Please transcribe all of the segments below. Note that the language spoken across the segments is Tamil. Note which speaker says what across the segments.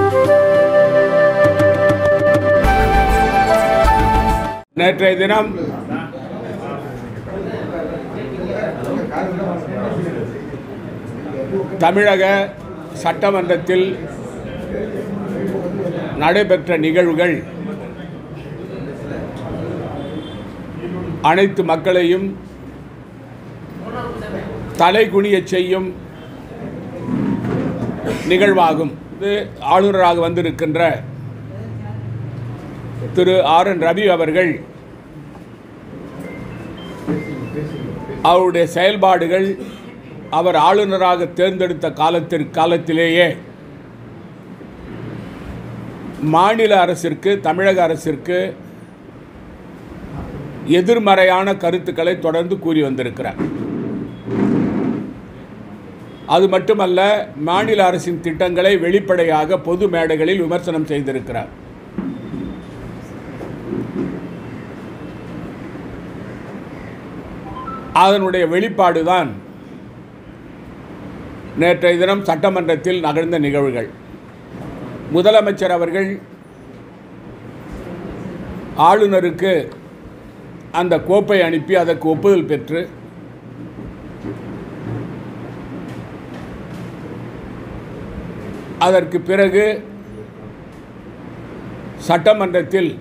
Speaker 1: நேற்றைய தினம் தமிழக சட்டமன்றத்தில் நடைபெற்ற நிகழ்வுகள் அனைத்து மக்களையும் தலைகுனியச் செய்யும் நிகழ்வாகும் இது ஆளுநராக வந்திருக்கின்ற திரு ஆர் என் ரவி அவர்கள் அவருடைய செயல்பாடுகள் அவர் ஆளுநராக தேர்ந்தெடுத்த காலத்திற்கு காலத்திலேயே மாநில அரசிற்கு தமிழக அரசிற்கு எதிர்மறையான கருத்துக்களை தொடர்ந்து கூறி வந்திருக்கிறார் அது மட்டுமல்ல மாநில அரசின் திட்டங்களை வெளிப்படையாக பொது மேடைகளில் விமர்சனம் செய்திருக்கிறார் அதனுடைய வெளிப்பாடுதான் நேற்றைய தினம் சட்டமன்றத்தில் நகர்ந்த நிகழ்வுகள் முதலமைச்சர் அவர்கள் ஆளுநருக்கு அந்த கோப்பை அனுப்பி அதற்கு ஒப்புதல் பெற்று அதற்கு பிறகு சட்டமன்றத்தில்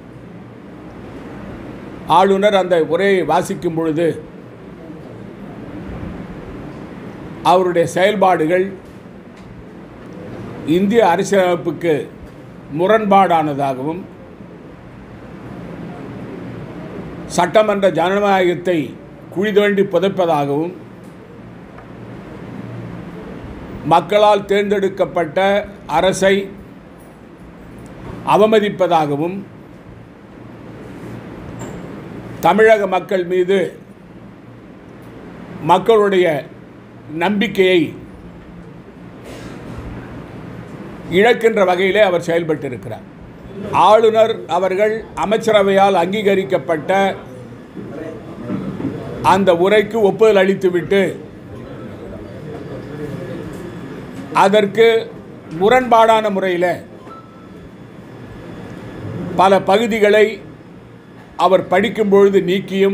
Speaker 1: ஆளுநர் அந்த உரையை வாசிக்கும் பொழுது அவருடைய செயல்பாடுகள் இந்திய அரசியலமைப்புக்கு முரண்பாடானதாகவும் சட்டமன்ற ஜனநாயகத்தை குழி தோண்டி புதைப்பதாகவும் மக்களால் தேர்ந்தெடுக்கப்பட்ட அரசை அவமதிப்பதாகவும் தமிழக மக்கள் மீது மக்களுடைய நம்பிக்கையை இழக்கின்ற வகையிலே அவர் செயல்பட்டிருக்கிறார் ஆளுநர் அவர்கள் அமைச்சரவையால் அங்கீகரிக்கப்பட்ட அந்த உரைக்கு ஒப்புதல் அளித்துவிட்டு அதற்கு முரண்பாடான முறையில் பல பகுதிகளை அவர் படிக்கும் பொழுது நீக்கியும்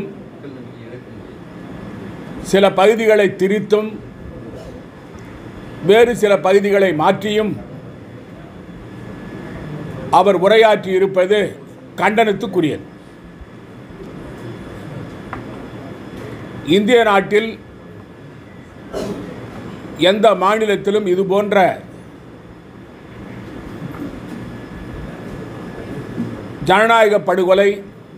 Speaker 1: சில பகுதிகளை திரித்தும் வேறு சில பகுதிகளை மாற்றியும் அவர் உரையாற்றி இருப்பது கண்டனத்துக்குரியது இந்திய நாட்டில் எந்த மாநிலத்திலும் இது போன்ற ஜனநாயக படுகொலை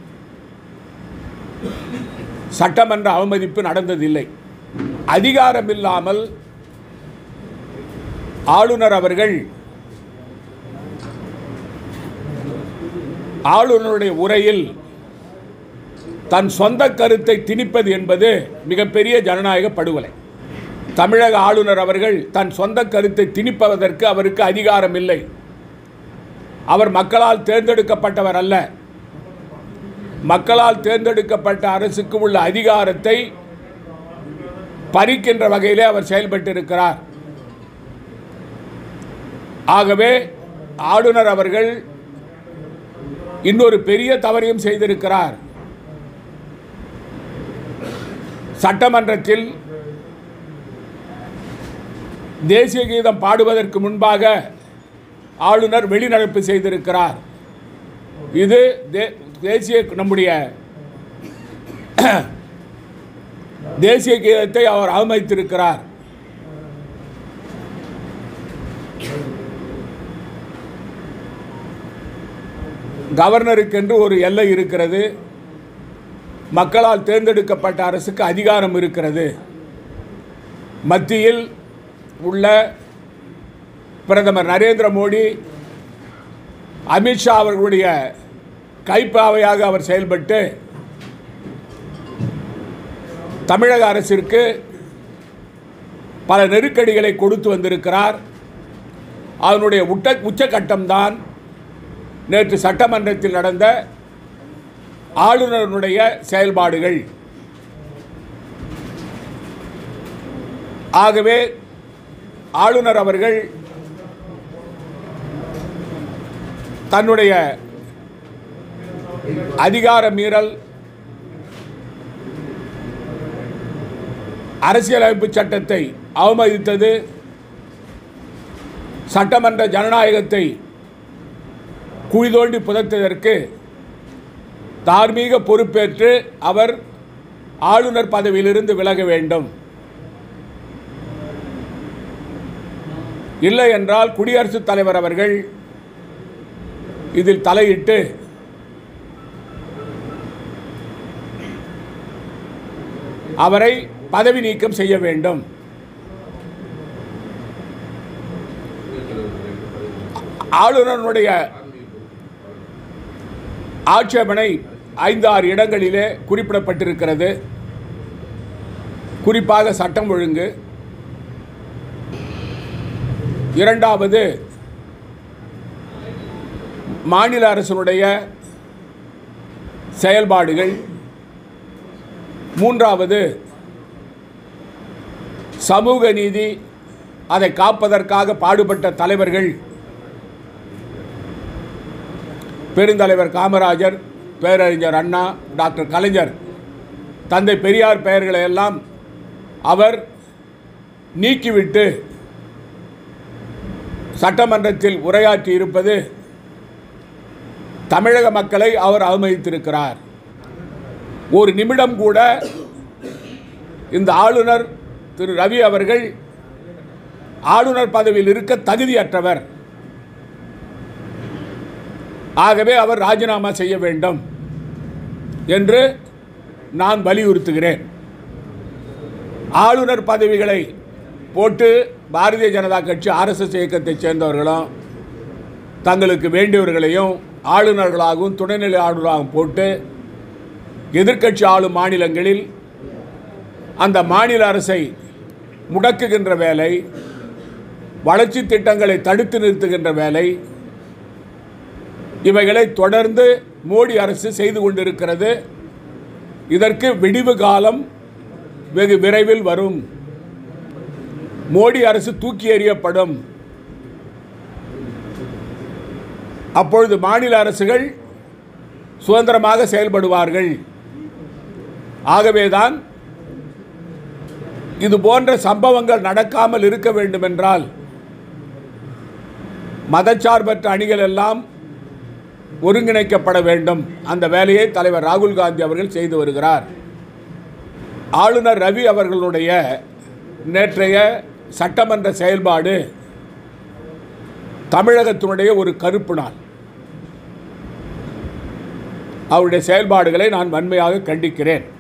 Speaker 1: சட்டமன்ற அவமதிப்பு நடந்ததில்லை அதிகாரம் இல்லாமல் ஆளுநர் அவர்கள் ஆளுநருடைய உரையில் தன் சொந்த கருத்தை திணிப்பது என்பது மிகப்பெரிய ஜனநாயக படுகொலை தமிழக ஆளுநர் அவர்கள் தன் சொந்த கருத்தை திணிப்பதற்கு அவருக்கு அதிகாரம் இல்லை அவர் மக்களால் தேர்ந்தெடுக்கப்பட்டவர் அல்ல மக்களால் தேர்ந்தெடுக்கப்பட்ட அரசுக்கு உள்ள அதிகாரத்தை பறிக்கின்ற வகையிலே அவர் செயல்பட்டிருக்கிறார் ஆகவே ஆளுநர் அவர்கள் இன்னொரு பெரிய தவறையும் செய்திருக்கிறார் சட்டமன்றத்தில் தேசிய கீதம் பாடுவதற்கு முன்பாக ஆளுநர் வெளிநடப்பு செய்திருக்கிறார் இது தே- தேசிய நம்முடைய தேசிய கீதத்தை அவர் அவமதித்திருக்கிறார் கவர்னருக்கென்று ஒரு எல்லை இருக்கிறது மக்களால் தேர்ந்தெடுக்கப்பட்ட அரசுக்கு அதிகாரம் இருக்கிறது மத்தியில் உள்ள பிரதமர் நரேந்திர மோடி அமித்ஷா அவர்களுடைய கைப்பாவையாக அவர் செயல்பட்டு தமிழக அரசிற்கு பல நெருக்கடிகளை கொடுத்து வந்திருக்கிறார் அதனுடைய உட்ட உச்சகட்டம்தான் நேற்று சட்டமன்றத்தில் நடந்த ஆளுநருடைய செயல்பாடுகள் ஆகவே ஆளுநர் அவர்கள் தன்னுடைய அதிகார மீறல் அரசியலமைப்பு சட்டத்தை அவமதித்தது சட்டமன்ற ஜனநாயகத்தை குழி தோண்டி புதைத்ததற்கு தார்மீக பொறுப்பேற்று அவர் ஆளுநர் பதவியிலிருந்து விலக வேண்டும் இல்லை என்றால் குடியரசுத் தலைவர் அவர்கள் இதில் தலையிட்டு அவரை பதவி நீக்கம் செய்ய வேண்டும் ஆளுநருடைய ஆட்சேபனை ஐந்து ஆறு இடங்களிலே குறிப்பிடப்பட்டிருக்கிறது குறிப்பாக சட்டம் ஒழுங்கு இரண்டாவது மாநில அரசினுடைய செயல்பாடுகள் மூன்றாவது சமூக நீதி அதை காப்பதற்காக பாடுபட்ட தலைவர்கள் பெருந்தலைவர் காமராஜர் பேரறிஞர் அண்ணா டாக்டர் கலைஞர் தந்தை பெரியார் பெயர்களை எல்லாம் அவர் நீக்கிவிட்டு சட்டமன்றத்தில் உரையாற்றி இருப்பது தமிழக மக்களை அவர் அவமதித்திருக்கிறார் ஒரு நிமிடம் கூட இந்த ஆளுநர் திரு ரவி அவர்கள் ஆளுநர் பதவியில் இருக்க தகுதியற்றவர் ஆகவே அவர் ராஜினாமா செய்ய வேண்டும் என்று நான் வலியுறுத்துகிறேன் ஆளுநர் பதவிகளை போட்டு பாரதிய ஜனதா கட்சி ஆர்எஸ்எஸ் இயக்கத்தைச் சேர்ந்தவர்களும் தங்களுக்கு வேண்டியவர்களையும் ஆளுநர்களாகவும் துணைநிலை ஆளுநராகவும் போட்டு எதிர்க்கட்சி ஆளும் மாநிலங்களில் அந்த மாநில அரசை முடக்குகின்ற வேலை வளர்ச்சி திட்டங்களை தடுத்து நிறுத்துகின்ற வேலை இவைகளை தொடர்ந்து மோடி அரசு செய்து கொண்டிருக்கிறது இதற்கு விடிவு காலம் வெகு விரைவில் வரும் மோடி அரசு தூக்கி எறியப்படும் அப்பொழுது மாநில அரசுகள் சுதந்திரமாக செயல்படுவார்கள் ஆகவேதான் இது போன்ற சம்பவங்கள் நடக்காமல் இருக்க வேண்டுமென்றால் மதச்சார்பற்ற அணிகள் எல்லாம் ஒருங்கிணைக்கப்பட வேண்டும் அந்த வேலையை தலைவர் ராகுல் காந்தி அவர்கள் செய்து வருகிறார் ஆளுநர் ரவி அவர்களுடைய நேற்றைய சட்டமன்ற செயல்பாடு தமிழகத்தினுடைய ஒரு கருப்பு நாள் அவருடைய செயல்பாடுகளை நான் வன்மையாக கண்டிக்கிறேன்